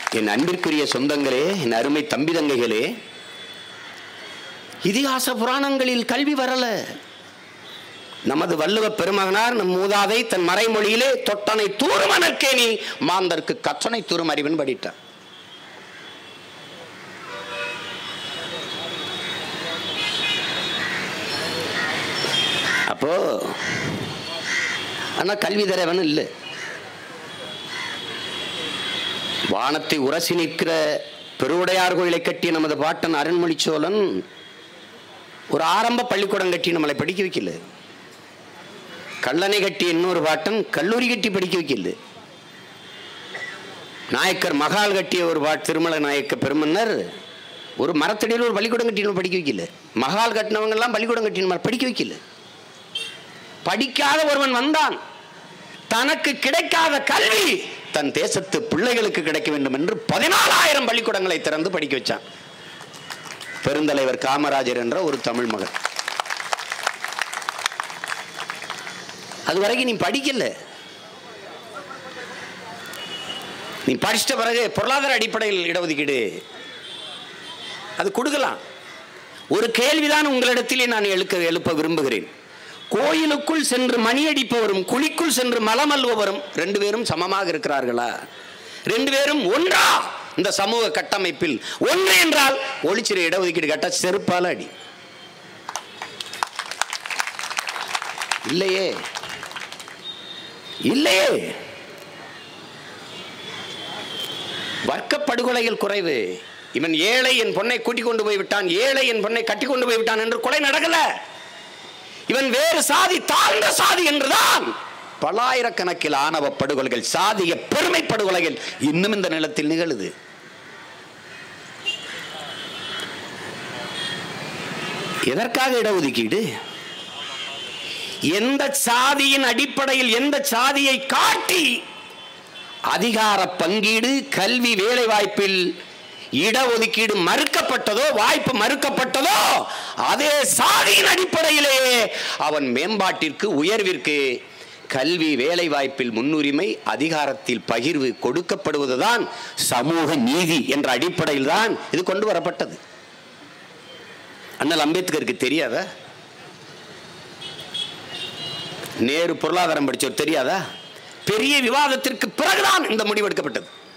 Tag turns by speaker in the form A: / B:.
A: என் அன்பிற்குரிய சொந்தங்களே என் அருமை தம்பி தங்கைகளே இதிகாச புராணங்களில் கல்வி வரல நமது வள்ளுவ பெருமகனார் நம் மூதாதை தன் மறைமொழியிலே தொட்டனை தூருமனற்கே நீ மாந்தர்க்கு கற்றனை தூரும் அறிவன் படிட்டார் அப்போ ஆனா கல்வி தரவன் இல்லை வானத்தை உரசி நிற்கிற பெருவுடையார் கோயிலை கட்டிய நமது பாட்டன் அருண்மொழி சோழன் ஒரு ஆரம்ப பள்ளிக்கூடம் கட்டி நம்மளை படிக்க வைக்கல கல்லணை கட்டி இன்னொரு பாட்டன் கல்லூரி கட்டி படிக்க வைக்கல நாயக்கர் மகால் கட்டிய ஒரு பாட் திருமல நாயக்க பெருமன்னர் ஒரு மரத்தடியில் ஒரு பள்ளிக்கூடம் கட்டி நம்ம படிக்க வைக்கல மகால் கட்டினவங்க எல்லாம் பள்ளிக்கூடம் கட்டி நம்ம படிக்க வைக்கல படிக்காத ஒருவன் வந்தான் தனக்கு கிடைக்காத கல்வி தன் தேசத்து பிள்ளைகளுக்கு கிடைக்க வேண்டும் என்று பதினாலாயிரம் பள்ளிக்கூடங்களை திறந்து படிக்க வச்சான் பெருந்தலைவர் காமராஜர் என்ற ஒரு தமிழ் மகன் அது வரைக்கும் நீ படிக்கல நீ படிச்சிட்ட பிறகு பொருளாதார அடிப்படையில் இடஒதுக்கீடு அது கொடுக்கலாம் ஒரு கேள்விதான் உங்களிடத்திலே நான் எழுக்க எழுப்ப விரும்புகிறேன் கோயிலுக்குள் சென்று மணி அடிப்பவரும் குழிக்குள் சென்று மலம் அல்பவரும் ரெண்டு பேரும் சமமாக இருக்கிறார்களா ரெண்டு பேரும் ஒன்றா இந்த சமூக கட்டமைப்பில் ஒன்று என்றால் ஒளிச்சிற இடஒதுக்கீடு கட்ட செருப்பால அடி இல்லையே இல்லையே வர்க்க படுகொலைகள் குறைவு இவன் ஏழை என் பொண்ணை கூட்டிக் கொண்டு போய் விட்டான் ஏழை என் பொண்ணை கட்டி கொண்டு போய் விட்டான் என்று கொலை நடக்கல இவன் வேறு சாதி தாழ்ந்த சாதி என்றுதான் பலாயிரக்கணக்கில் ஆணவ படுகொலைகள் சாதிய பெருமை படுகொலைகள் இன்னும் இந்த நிலத்தில் நிகழுது எதற்காக இடஒதுக்கீடு எந்த சாதியின் அடிப்படையில் எந்த சாதியை காட்டி அதிகார பங்கீடு கல்வி வேலை வாய்ப்பில் இடஒதுக்கீடு மறுக்கப்பட்டதோ வாய்ப்பு மறுக்கப்பட்டதோ அதே சாதியின் அடிப்படையிலேயே அவன் மேம்பாட்டிற்கு உயர்விற்கு கல்வி வேலை வாய்ப்பில் முன்னுரிமை அதிகாரத்தில் பகிர்வு கொடுக்கப்படுவதுதான் சமூக நீதி என்ற அடிப்படையில் தான் இது கொண்டு வரப்பட்டது அண்ணல் அம்பேத்கருக்கு தெரியாதா நேரு பொருளாதாரம் படிச்சவர் தெரியாதா பெரிய விவாதத்திற்கு பிறகுதான் இந்த முடிவு எடுக்கப்பட்டது